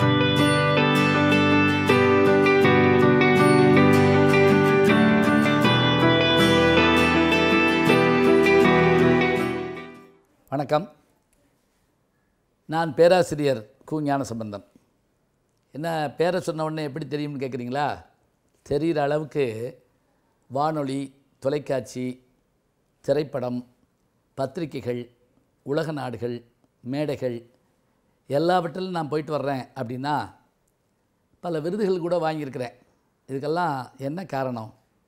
வணக்கம் நான் பேராசிரியர் கு ஞானசம்பந்தன் என்ன பேரை சொன்ன உடனே எப்படி தெரியும்னு கேட்குறீங்களா தெரிகிற அளவுக்கு வானொலி தொலைக்காட்சி திரைப்படம் பத்திரிகைகள் உலக நாடுகள் மேடைகள் எல்லாவற்றிலும் நான் போயிட்டு வர்றேன் அப்படின்னா பல விருதுகள் கூட வாங்கியிருக்கிறேன் இதுக்கெல்லாம் என்ன காரணம்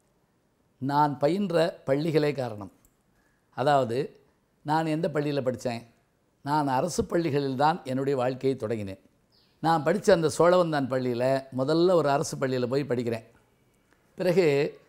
நான் பயின்ற பள்ளிகளே காரணம் அதாவது நான் எந்த பள்ளியில் படித்தேன் நான் அரசு பள்ளிகளில் தான் என்னுடைய வாழ்க்கையை தொடங்கினேன் நான் படித்த அந்த சோழவந்தான் பள்ளியில் முதல்ல ஒரு அரசு பள்ளியில் போய் படிக்கிறேன் பிறகு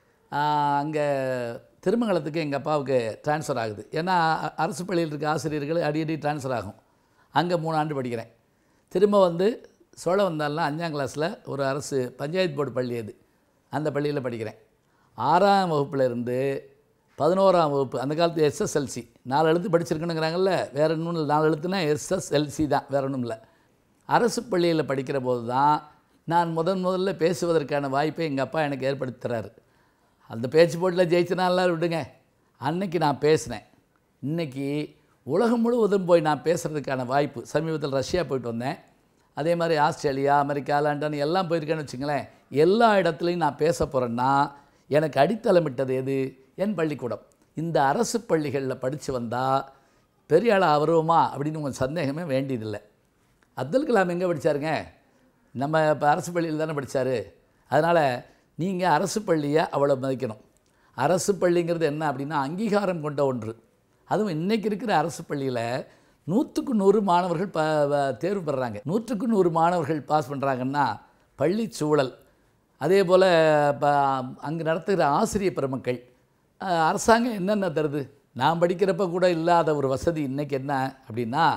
அங்கே திருமங்கலத்துக்கு எங்கள் அப்பாவுக்கு ட்ரான்ஸ்ஃபர் ஆகுது ஏன்னா அ- அரசு பள்ளியில் இருக்க ஆசிரியர்கள் அடிக்கடி ட்ரான்ஸ்ஃபர் ஆகும் அங்கே மூணு ஆண்டு படிக்கிறேன் திரும்ப வந்து சோழவந்தான்லாம் அஞ்சாம் கிளாஸில் ஒரு அரசு பஞ்சாயத்து போர்டு பள்ளி அது அந்த பள்ளியில் படிக்கிறேம் ஆறாம் வகுப்புல இருந்து பதினோராம் வகுப்பு அந்த காலத்து எஸ்எஸ்எல்சி நாலு எழுத்து படிச்சிருக்கணுங்கிறாங்கல்ல வேற ஒன்றும் இல்லை நாலு எழுத்துனா எஸ்எஸ்எல்சி தான் வேற ஒன்றும் இல்லை அரசு பள்ளியில் படிக்கிற போது தான் நான் முதன் முதல்ல பேசுவதற்கான வாய்ப்பை எங்கள் அப்பா எனக்கு ஏற்படுத்தி தராரு அந்த பேச்சு போட்டில் ஜெயிச்சனாலாம் விடுங்க அன்னைக்கு நான் பேசினேன் இன்னைக்கு உலகம் முழுவதும் போய் நான் பேசுகிறதுக்கான வாய்ப்பு சமீபத்தில் ரஷ்யா போயிட்டு வந்தேன் அதே மாதிரி ஆஸ்திரேலியா அமெரிக்கா லண்டன் எல்லாம் போயிருக்கேன்னு வச்சுங்களேன் எல்லா இடத்துலையும் நான் பேச போகிறேன்னா எனக்கு அடித்தளமிட்டது எது என் பள்ளிக்கூடம் இந்த அரசு பள்ளிகளில் படித்து வந்தால் பெரிய ஆளாக வருவோமா அப்படின்னு உங்கள் சந்தேகமே வேண்டியதில்லை அப்துல் கலாம் எங்கே படித்தாருங்க நம்ம இப்போ அரசு பள்ளியில் தானே படித்தார் அதனால் நீங்கள் அரசு பள்ளியை அவ்வளோ மதிக்கணும் அரசு பள்ளிங்கிறது என்ன அப்படின்னா அங்கீகாரம் கொண்ட ஒன்று அதுவும் இன்றைக்கி இருக்கிற அரசு பள்ளியில் நூற்றுக்கு நூறு மாணவர்கள் ப வ- தேர்வு பெறுறாங்க நூற்றுக்கு நூறு மாணவர்கள் பாஸ் பண்ணுறாங்கன்னா பள்ளி சூழல் அதே போல் இப்போ அங்கே நடத்துகிற ஆசிரியர் பெருமக்கள் அஹ், அரசாங்கம் என்னென்ன தருது நான் படிக்கிறப்ப கூட இல்லாத ஒரு வசதி இன்றைக்கி என்ன அப்படின்னா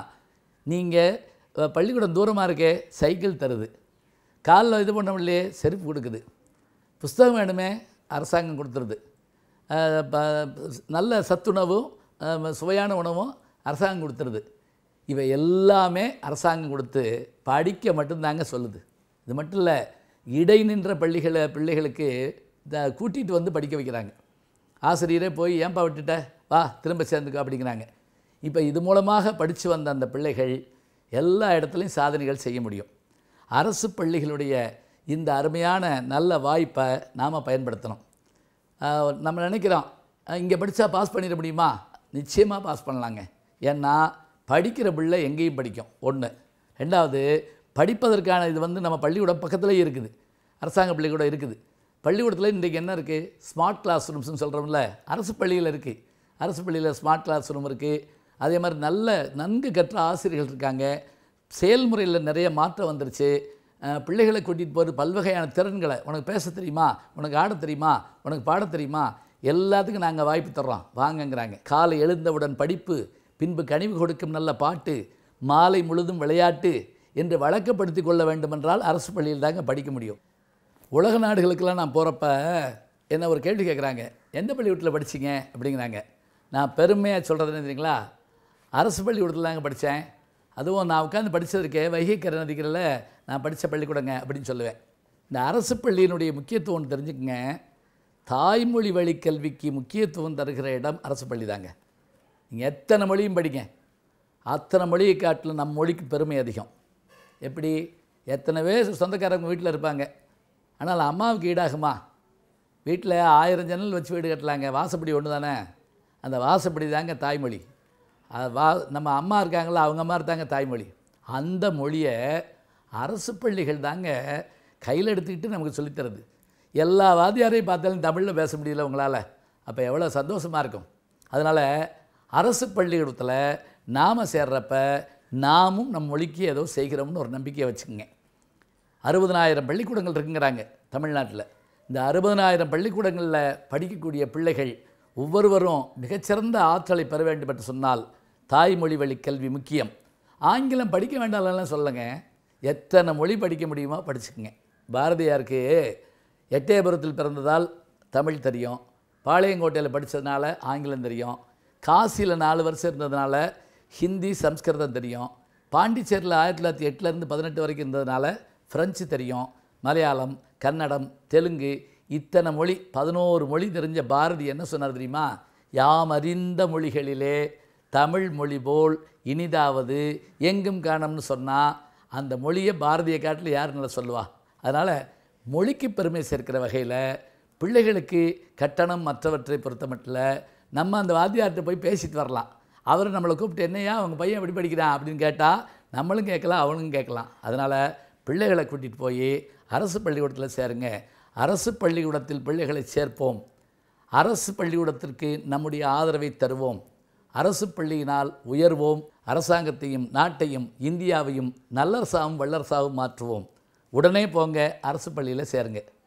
நீங்கள் பள்ளிக்கூடம் தூரமாக இருக்கே சைக்கிள் தருது காலில் இது பண்ண முடியலையே செருப்பு கொடுக்குது புஸ்தகம் வேணுமே அரசாங்கம் கொடுத்துருது அஹ் ப- நல்ல சத்துணவும் அஹ் சுவையான உணவும் அரசாங்கம் கொடுத்துருது இவை எல்லாமே அரசாங்கம் கொடுத்து படிக்க மட்டும்தாங்க சொல்லுது இது மட்டும் இல்லை இடை நின்ற பள்ளிகளை பிள்ளைகளுக்கு இந்த கூட்டிகிட்டு வந்து படிக்க வைக்கிறாங்க ஆசிரியரே போய் ஏன்பா விட்டுட்ட வா திரும்ப சேர்ந்துக்கோ அப்படிங்கிறாங்க இப்போ இது மூலமாக படித்து வந்த அந்த பிள்ளைகள் எல்லா இடத்துலையும் சாதனைகள் செய்ய முடியும் அரசு பள்ளிகளுடைய இந்த அருமையான நல்ல வாய்ப்பை நாம் பயன்படுத்தணும் ஆஹ் நம்ம நினைக்கிறோம் இங்கே படித்தா பாஸ் பண்ணிட முடியுமா நிச்சயமாக பாஸ் பண்ணலாங்க ஏன்னா படிக்கிற பிள்ளை எங்கேயும் படிக்கும் ஒன்று ரெண்டாவது படிப்பதற்கான இது வந்து நம்ம பள்ளிக்கூடம் பக்கத்துலேயே இருக்குது அரசாங்க பள்ளிக்கூடம் இருக்குது பள்ளிக்கூடத்தில் இன்றைக்கி என்ன இருக்குது ஸ்மார்ட் கிளாஸ் ரூம்ஸ்னு சொல்கிறோம்ல அரசு பள்ளியில் இருக்குது அரசு பள்ளியில் ஸ்மார்ட் கிளாஸ் ரூம் இருக்குது அதே மாதிரி நல்ல நன்கு கற்ற ஆசிரியர்கள் இருக்காங்க செயல்முறையில் நிறைய மாற்றம் வந்துருச்சு அஹ் பிள்ளைகளை கூட்டிகிட்டு போகிற பல்வகையான திறன்களை உனக்கு பேச தெரியுமா உனக்கு ஆட தெரியுமா உனக்கு பாட தெரியுமா எல்லாத்துக்கும் நாங்கள் வாய்ப்பு தர்றோம் வாங்கங்கிறாங்க காலை எழுந்தவுடன் படிப்பு பின்பு கனிவு கொடுக்கும் நல்ல பாட்டு மாலை முழுதும் விளையாட்டு என்று வழக்கப்படுத்தி கொள்ள வேண்டுமென்றால் அரசு பள்ளியில் தாங்க படிக்க முடியும் உலக நாடுகளுக்கெல்லாம் நான் போகிறப்ப என்ன ஒரு கேள்வி கேட்குறாங்க எந்த பள்ளிக்கூடத்தில் படிச்சீங்க அப்படிங்கிறாங்க நான் பெருமையாக சொல்கிறது என்ன தெரியுங்களா அரசு பள்ளிக்கூடத்தில் தாங்க படித்தேன் அதுவும் நான் உட்காந்து படித்ததுக்கே வைகைக்கரை நதிகளில் நான் படித்த பள்ளிக்கூடங்க அப்படின்னு சொல்லுவேன் இந்த அரசு பள்ளியினுடைய முக்கியத்துவம் ஒன்று தெரிஞ்சுக்கங்க தாய்மொழி வழி கல்விக்கு முக்கியத்துவம் தருகிற இடம் அரசு பள்ளி தாங்க நீங்கள் எத்தனை மொழியும் படிங்க அத்தனை மொழியை காட்டிலும் நம் மொழிக்கு பெருமை அதிகம் எப்படி எத்தனை பேர் சொந்தக்காரங்க வீட்டில் இருப்பாங்க ஆனால் அம்மாவுக்கு ஈடாகுமா வீட்டில் ஆயிரம் ஜன்னல் வச்சு வீடு கட்டலாங்க வாசப்படி ஒன்று தானே அந்த வாசப்படி தாங்க தாய்மொழி அது வா நம்ம அம்மா இருக்காங்களா அவங்க மாதிரி தாங்க தாய்மொழி அந்த மொழியை அரசு பள்ளிகள் தாங்க கையில் எடுத்துக்கிட்டு நமக்கு சொல்லித் தருது எல்லா வாத்தியாரையும் பார்த்தாலும் தமிழில் பேச முடியல உங்களால் அப்போ எவ்வளோ சந்தோஷமாக இருக்கும் அதனால் அரசு பள்ளிக்கூடத்தில் நாம் சேர்றப்ப நாமும் நம் மொழிக்கு ஏதோ செய்கிறோம்னு ஒரு நம்பிக்கையை வச்சுக்கோங்க அறுபதனாயிரம் பள்ளிக்கூடங்கள் இருக்குங்கிறாங்க தமிழ்நாட்டில் இந்த அறுபதனாயிரம் பள்ளிக்கூடங்களில் படிக்கக்கூடிய பிள்ளைகள் ஒவ்வொருவரும் மிகச்சிறந்த ஆற்றலை பெற வேண்டும் என்று சொன்னால் தாய்மொழி வழி கல்வி முக்கியம் ஆங்கிலம் படிக்க வேண்டாம்லாம் சொல்லுங்க எத்தனை மொழி படிக்க முடியுமோ படிச்சுக்கங்க பாரதியாருக்கு எட்டயபுரத்தில் பிறந்ததால் தமிழ் தெரியும் பாளையங்கோட்டையில் படித்ததுனால ஆங்கிலம் தெரியும் காசியில் நாலு வருஷம் இருந்ததுனால ஹிந்தி சம்ஸ்கிருதம் தெரியும் பாண்டிச்சேரியில் ஆயிரத்தி தொள்ளாயிரத்தி எட்டுலேருந்து பதினெட்டு வரைக்கும் இருந்ததுனால ஃப்ரெஞ்சு தெரியும் மலையாளம் கன்னடம் தெலுங்கு இத்தனை மொழி பதினோரு மொழி தெரிஞ்ச பாரதி என்ன சொன்னார் தெரியுமா யாம் அறிந்த மொழிகளிலே தமிழ் மொழி போல் இனிதாவது எங்கும் காணோம்னு சொன்னால் அந்த மொழியை பாரதியை காட்டில் யார் நல்லா சொல்லுவா அதனால் மொழிக்கு பெருமை சேர்க்கிற வகையில் பிள்ளைகளுக்கு கட்டணம் மற்றவற்றை பொறுத்த மட்டும் நம்ம அந்த வாத்தியார்கிட்ட போய் பேசிட்டு வரலாம் அவர் நம்மளை கூப்பிட்டு என்னையா அவங்க பையன் எப்படி படிக்கிறான் அப்படின்னு கேட்டால் நம்மளும் கேட்கலாம் அவனும் கேட்கலாம் அதனால் பிள்ளைகளை கூட்டிகிட்டு போய் அரசு பள்ளிக்கூடத்தில் சேருங்க அரசு பள்ளிக்கூடத்தில் பிள்ளைகளை சேர்ப்போம் அரசு பள்ளிக்கூடத்திற்கு நம்முடைய ஆதரவை தருவோம் அரசு பள்ளியினால் உயர்வோம் அரசாங்கத்தையும் நாட்டையும் இந்தியாவையும் நல்லரசாகவும் வல்லரசாகவும் மாற்றுவோம் உடனே போங்க அரசு பள்ளியில் சேருங்க